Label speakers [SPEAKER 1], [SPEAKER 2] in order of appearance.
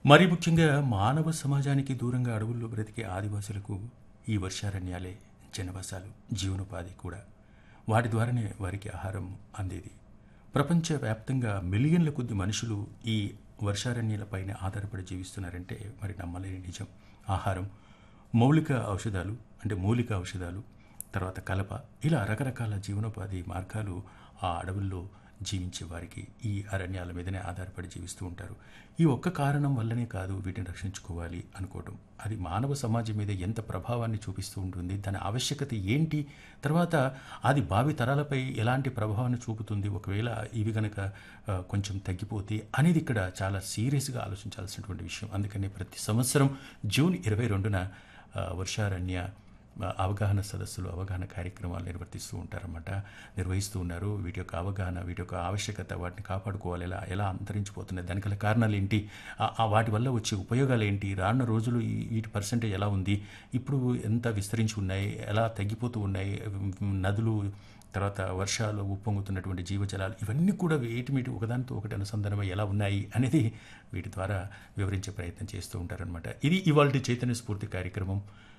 [SPEAKER 1] మరి ముఖ్యంగా మానవ సమాజానికి దూరంగా అడవుల్లో బ్రతికే ఆదివాసులకు ఈ వర్షారణ్యాలే జనవాసాలు జీవనోపాధి కూడా వాటి ద్వారానే వారికి ఆహారం అందేది ప్రపంచవ్యాప్తంగా మిలియన్ల కొద్ది మనుషులు ఈ వర్షారణ్యాలపైన ఆధారపడి జీవిస్తున్నారంటే మరి నమ్మలేని నిజం ఆహారం మౌలిక ఔషధాలు అంటే మూలిక ఔషధాలు తర్వాత కలప ఇలా రకరకాల జీవనోపాధి మార్గాలు ఆ అడవుల్లో జీవించే వారికి ఈ అరణ్యాల మీదనే ఆధారపడి జీవిస్తూ ఉంటారు ఈ ఒక్క కారణం వల్లనే కాదు వీటిని రక్షించుకోవాలి అనుకోవటం అది మానవ సమాజం మీద ఎంత ప్రభావాన్ని చూపిస్తూ ఉంటుంది దాని ఆవశ్యకత ఏంటి తర్వాత అది భావి తరాలపై ఎలాంటి ప్రభావాన్ని చూపుతుంది ఒకవేళ ఇవి గనక ఆ, కొంచెం తగ్గిపోతే అనేది ఇక్కడ చాలా సీరియస్గా ఆలోచించాల్సినటువంటి విషయం అందుకని ప్రతి సంవత్సరం జూన్ ఇరవై రెండున ఆ, వర్షారణ్య ఆ, అవగాహన సదస్సులు అవగాహన కార్యక్రమాలు నిర్వర్తిస్తూ ఉంటారన్నమాట నిర్వహిస్తూ ఉన్నారు వీటి యొక్క అవగాహన వీటి యొక్క ఆవశ్యకత వాటిని కాపాడుకోవాలి ఎలా ఎలా అంతరించిపోతున్నాయి దానికి గల కారణాలు ఏంటి ఆ- ఆ వాటి వల్ల వచ్చే ఉపయోగాలు ఏంటి రానున్న రోజులు ఈ- వీటి పర్సెంటేజ్ ఎలా ఉంది ఇప్పుడు ఎంత విస్తరించి ఉన్నాయి ఎలా తగ్గిపోతూ ఉన్నాయి ఉమ్, నదులు తర్వాత వర్షాలు ఉప్పొంగుతున్నటువంటి జీవజలాలు ఇవన్నీ కూడా వేటి మీటి ఒకదానితో ఒకటి అనుసంధానమై ఎలా ఉన్నాయి అనేది వీటి ద్వారా వివరించే ప్రయత్నం చేస్తూ ఉంటారనమాట ఇది ఇవాళ చైతన్య స్ఫూర్తి కార్యక్రమం